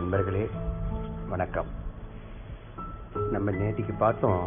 நண்பர்களே வணக்கம் நம்ம நேத்திக்கு பார்த்தோம்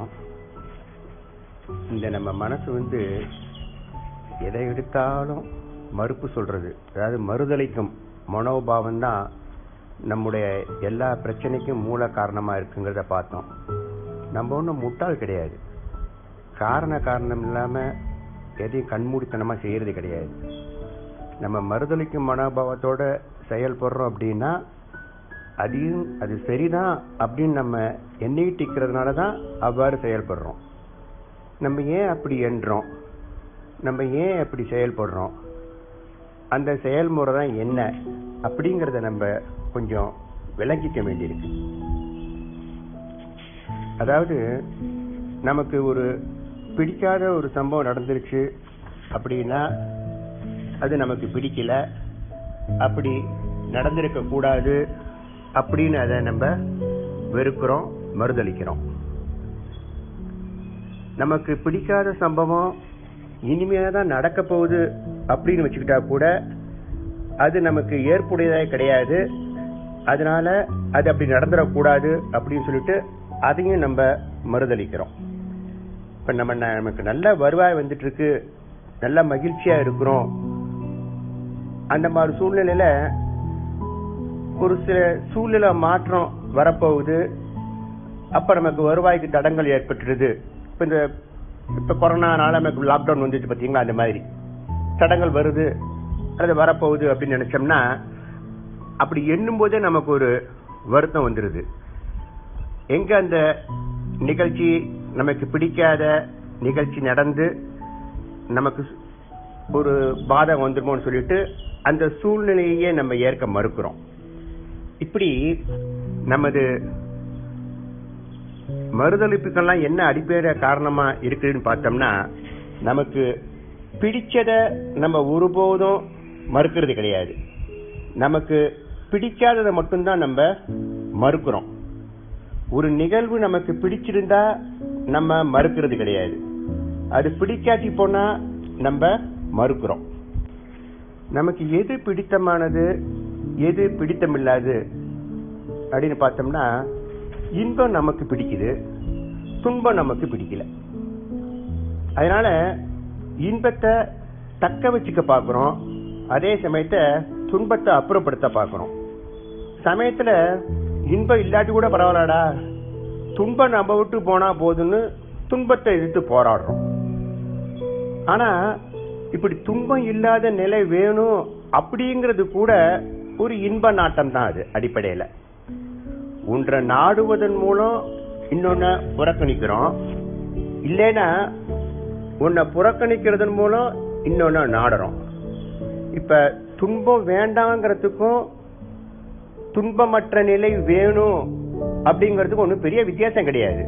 இந்த நம்ம மனசு வந்து எதை எடுத்தாலும் மறுப்பு சொல்றது அதாவது மறுதளிக்கும் மனோபாவம் தான் நம்முடைய எல்லா பிரச்சனைக்கும் மூல காரணமா இருக்குங்கிறத பார்த்தோம் நம்ம ஒன்றும் முட்டாள் கிடையாது காரண காரணம் இல்லாம எதையும் கண்மூடித்தனமா செய்யறது கிடையாது நம்ம மறுதளிக்கும் மனோபாவத்தோட செயல்படுறோம் அப்படின்னா அதையும் அது சரிதான் அப்படின்னு நம்ம எண்ணிட்டிக்கிறதுனால தான் அவ்வாறு செயல்படுறோம் நம்ம ஏன் அப்படி எண்றோம் நம்ம ஏன் அப்படி செயல்படுறோம் அந்த செயல்முறை தான் என்ன அப்படிங்கறத நம்ம கொஞ்சம் விளங்கிக்க வேண்டியிருக்கு அதாவது நமக்கு ஒரு பிடிக்காத ஒரு சம்பவம் நடந்துருச்சு அப்படின்னா அது நமக்கு பிடிக்கல அப்படி நடந்திருக்க கூடாது அப்படின்னு அதை நம்ம வெறுக்கிறோம் மறுதளிக்கிறோம் நமக்கு பிடிக்காத சம்பவம் இனிமையா தான் நடக்க போகுது அப்படின்னு வச்சுக்கிட்டா கூட அது நமக்கு ஏற்புடையதே கிடையாது அதனால அது அப்படி நடந்துடக்கூடாது அப்படின்னு சொல்லிட்டு அதையும் நம்ம மறுதளிக்கிறோம் இப்ப நம்ம நமக்கு நல்ல வருவாய் வந்துட்டு இருக்கு நல்ல மகிழ்ச்சியா இருக்கிறோம் அந்த மாதிரி சூழ்நிலையில ஒரு சில சூழ்நிலை மாற்றம் வரப்போகுது அப்ப நமக்கு வருவாய்க்கு தடங்கள் ஏற்பட்டுருது இப்ப இந்த இப்ப கொரோனானால நமக்கு லாக்டவுன் வந்துச்சு பாத்தீங்களா அந்த மாதிரி தடங்கள் வருது அது வரப்போகுது அப்படின்னு நினைச்சோம்னா அப்படி எண்ணும் போதே நமக்கு ஒரு வருத்தம் வந்துருது எங்க அந்த நிகழ்ச்சி நமக்கு பிடிக்காத நிகழ்ச்சி நடந்து நமக்கு ஒரு பாதகம் வந்துருமோன்னு சொல்லிட்டு அந்த சூழ்நிலையே நம்ம ஏற்க மறுக்கிறோம் இப்படி நமது மறுதளிப்புக்கெல்லாம் என்ன அடிப்படை காரணமா இருக்குதுன்னு பார்த்தோம்னா நமக்கு பிடிச்சத நம்ம ஒருபோதும் மறுக்கிறது கிடையாது நமக்கு பிடிக்காததை மட்டும்தான் நம்ம மறுக்கிறோம் ஒரு நிகழ்வு நமக்கு பிடிச்சிருந்தா நம்ம மறுக்கிறது கிடையாது அது பிடிக்காட்டி போனா நம்ம மறுக்கிறோம் நமக்கு எது பிடித்தமானது எது பிடித்தமில்லாது அப்படின்னு பார்த்தோம்னா இன்பம் நமக்கு பிடிக்குது துன்பம் நமக்கு பிடிக்கல அதனால இன்பத்தை தக்க வச்சுக்க பாக்குறோம் அதே சமயத்தை துன்பத்தை அப்புறப்படுத்த பாக்குறோம் சமயத்துல இன்பம் இல்லாட்டி கூட பரவாயில்லடா துன்பம் நம்ம விட்டு போனா போதுன்னு துன்பத்தை எதிர்த்து போராடுறோம் ஆனா இப்படி துன்பம் இல்லாத நிலை வேணும் அப்படிங்கிறது கூட ஒரு இன்ப நாட்டம் தான் அது அடிப்படையில ஒன்றை நாடுவதன் மூலம் இன்னொன்னு புறக்கணிக்கிறோம் இல்லைன்னா உன்னை புறக்கணிக்கிறதன் மூலம் இன்னொன்னு நாடுறோம் இப்ப துன்பம் வேண்டாங்கிறதுக்கும் துன்பமற்ற நிலை வேணும் அப்படிங்கிறதுக்கும் ஒன்றும் பெரிய வித்தியாசம் கிடையாது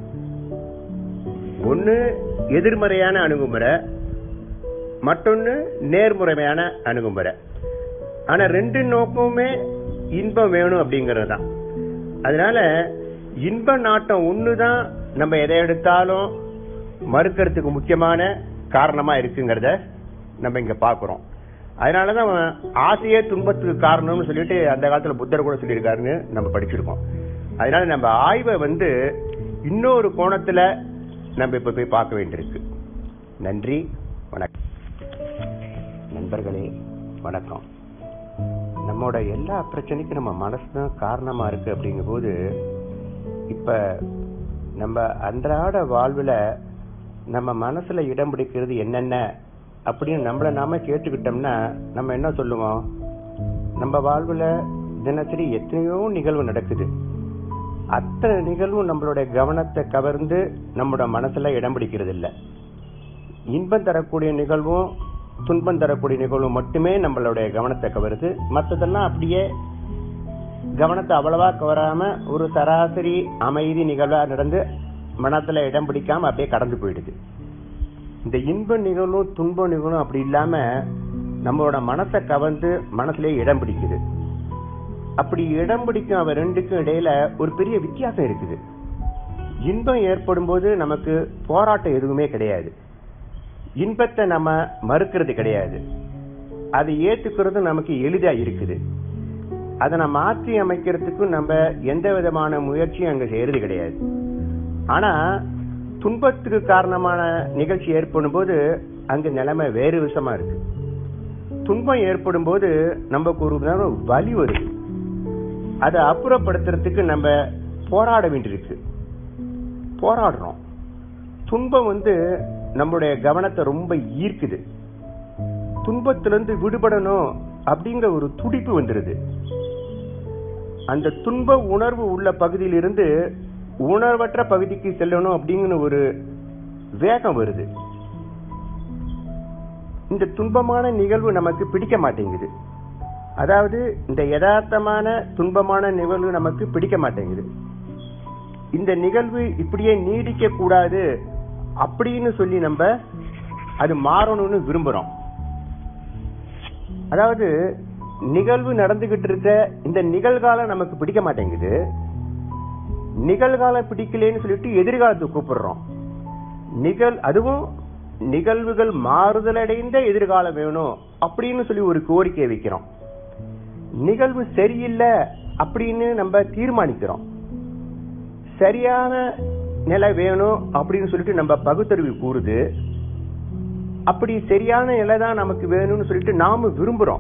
ஒன்னு எதிர்மறையான அணுகுமுறை மற்றொன்னு நேர்முறையான அணுகுமுறை ஆனா ரெண்டு நோக்கமுமே இன்பம் வேணும் அப்படிங்கறது தான் அதனால இன்ப நாட்டம் ஒண்ணுதான் நம்ம எதை எடுத்தாலும் மறுக்கிறதுக்கு முக்கியமான காரணமா இருக்குங்கிறத நம்ம இங்க பாக்குறோம் அதனாலதான் ஆசையே துன்பத்துக்கு காரணம்னு சொல்லிட்டு அந்த காலத்துல புத்தர் கூட சொல்லியிருக்காருன்னு நம்ம படிச்சிருக்கோம் அதனால நம்ம ஆய்வை வந்து இன்னொரு கோணத்துல நம்ம இப்ப போய் பார்க்க வேண்டியிருக்கு நன்றி வணக்கம் நண்பர்களே வணக்கம் நம்மோட எல்லா பிரச்சனைக்கும் நம்ம மனசு தான் காரணமா இருக்கு அப்படிங்கும் போது இப்ப நம்ம அன்றாட வாழ்வுல நம்ம மனசுல இடம் பிடிக்கிறது என்னென்ன அப்படின்னு நம்மள நாம கேட்டுக்கிட்டோம்னா நம்ம என்ன சொல்லுவோம் நம்ம வாழ்வுல தினசரி எத்தனையோ நிகழ்வு நடக்குது அத்தனை நிகழ்வும் நம்மளுடைய கவனத்தை கவர்ந்து நம்மளோட மனசுல இடம் பிடிக்கிறது இல்ல இன்பம் தரக்கூடிய நிகழ்வும் துன்பம் தரக்கூடிய நிகழ்வும் மட்டுமே நம்மளுடைய கவனத்தை கவருது மற்றதெல்லாம் அப்படியே கவனத்தை அவ்வளவா கவராம ஒரு சராசரி அமைதி நிகழ்வா நடந்து மனத்துல இடம் பிடிக்காம அப்படியே கடந்து போயிடுது இந்த இன்ப நிகழ்வும் துன்ப நிகழும் அப்படி இல்லாம நம்மளோட மனசை கவர்ந்து மனசுலயே இடம் பிடிக்குது அப்படி இடம் பிடிக்கும் அவ ரெண்டுக்கும் இடையில ஒரு பெரிய வித்தியாசம் இருக்குது இன்பம் ஏற்படும் போது நமக்கு போராட்டம் எதுவுமே கிடையாது இன்பத்தை நம்ம மறுக்கிறது கிடையாது அதை ஏத்துக்கிறது நமக்கு எளிதா இருக்குது அதனை மாற்றி அமைக்கிறதுக்கு நம்ம எந்த விதமான முயற்சியும் அங்க செய்யறது கிடையாது ஆனா துன்பத்துக்கு காரணமான நிகழ்ச்சி ஏற்படும் போது அங்க நிலைமை வேறு விஷமா இருக்கு துன்பம் ஏற்படும் போது நமக்கு ஒரு நேரம் வலி வருது அதை அப்புறப்படுத்துறதுக்கு நம்ம போராட வேண்டியிருக்கு போராடுறோம் துன்பம் வந்து நம்மளுடைய கவனத்தை ரொம்ப ஈர்க்குது துன்பத்திலிருந்து விடுபடணும் அப்படிங்கிற ஒரு துடிப்பு வந்துருது அந்த துன்ப உணர்வு உள்ள பகுதியிலிருந்து உணர்வற்ற பகுதிக்கு செல்லணும் அப்படிங்கிற ஒரு வேகம் வருது இந்த துன்பமான நிகழ்வு நமக்கு பிடிக்க மாட்டேங்குது அதாவது இந்த யதார்த்தமான துன்பமான நிகழ்வு நமக்கு பிடிக்க மாட்டேங்குது இந்த நிகழ்வு இப்படியே நீடிக்க கூடாது அப்படின்னு சொல்லி நம்ம அது மாறணும்னு விரும்புறோம் அதாவது நிகழ்வு நடந்துகிட்டு இருக்க இந்த நிகழ்காலம் நமக்கு பிடிக்க மாட்டேங்குது நிகழ்காலம் பிடிக்கலன்னு சொல்லிட்டு எதிர்காலத்தை கூப்பிடுறோம் நிகழ் அதுவும் நிகழ்வுகள் மாறுதலடைந்த எதிர்காலம் வேணும் அப்படின்னு சொல்லி ஒரு கோரிக்கை வைக்கிறோம் நிகழ்வு சரியில்லை அப்படின்னு நம்ம தீர்மானிக்கிறோம் சரியான நிலை வேணும் அப்படின்னு சொல்லிட்டு நம்ம பகுத்தறிவு கூறுது அப்படி சரியான நிலை தான் நமக்கு வேணும்னு சொல்லிட்டு நாம விரும்புறோம்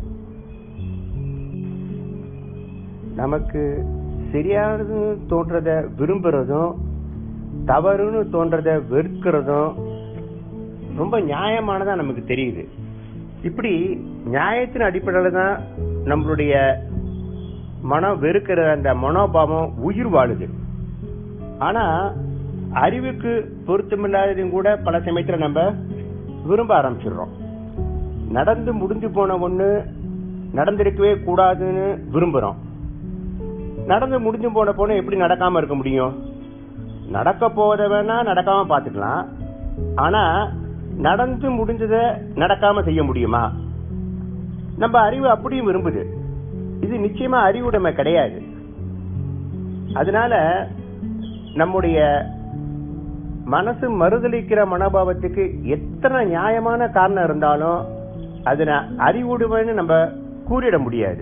நமக்கு சரியானது தோன்றத விரும்புறதும் தவறுன்னு தோன்றத வெறுக்கிறதும் ரொம்ப நியாயமானதா நமக்கு தெரியுது இப்படி நியாயத்தின் அடிப்படையில் தான் நம்மளுடைய மனம் வெறுக்கிற அந்த மனோபாவம் உயிர் வாழுது ஆனா அறிவுக்கு பொருத்தமில்லாததையும் கூட பல சமயத்துல நம்ம விரும்ப ஆரம்பிச்சிடுறோம் நடந்து முடிஞ்சு போன ஒண்ணு நடந்திருக்கவே கூடாதுன்னு விரும்புறோம் நடந்து முடிஞ்சு போன போன எப்படி நடக்காம இருக்க முடியும் நடக்க போவத வேணா நடக்காம பாத்துக்கலாம் ஆனா நடந்து முடிஞ்சத நடக்காம செய்ய முடியுமா நம்ம அறிவு அப்படியும் விரும்புது இது நிச்சயமா அறிவுடைமை கிடையாது அதனால நம்முடைய மனசு மறுதளிக்கிற மனோபாவத்துக்கு எத்தனை நியாயமான காரணம் இருந்தாலும் அதனை அறிவுடைமைன்னு நம்ம கூறிட முடியாது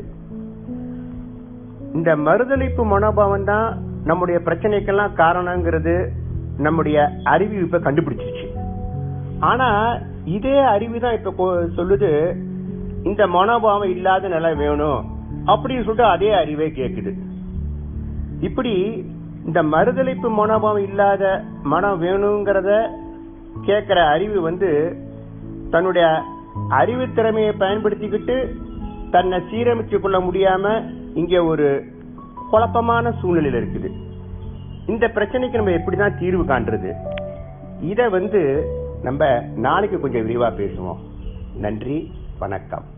இந்த மறுதளிப்பு மனோபாவம் தான் நம்முடைய பிரச்சனைக்கெல்லாம் காரணங்கிறது நம்முடைய அறிவு இப்ப கண்டுபிடிச்சிருச்சு ஆனா இதே அறிவு தான் இப்ப கொ- சொல்லுது இந்த மனோபாவம் இல்லாத நிலை வேணும் அப்படின்னு சொல்லிட்டு அதே அறிவே கேக்குது இப்படி இந்த மறுதளிப்பு மனோபாவம் இல்லாத மனம் வேணுங்கிறத கேட்கிற அறிவு வந்து தன்னுடைய அறிவு திறமையை பயன்படுத்திக்கிட்டு தன்னை சீரமைச்சு கொள்ள முடியாம இங்க ஒரு குழப்பமான சூழ்நிலையில இருக்குது இந்த பிரச்சனைக்கு நம்ம எப்படிதான் தீர்வு காண்றது இத வந்து நம்ம நாளைக்கு கொஞ்சம் விரிவா பேசுவோம் நன்றி வணக்கம்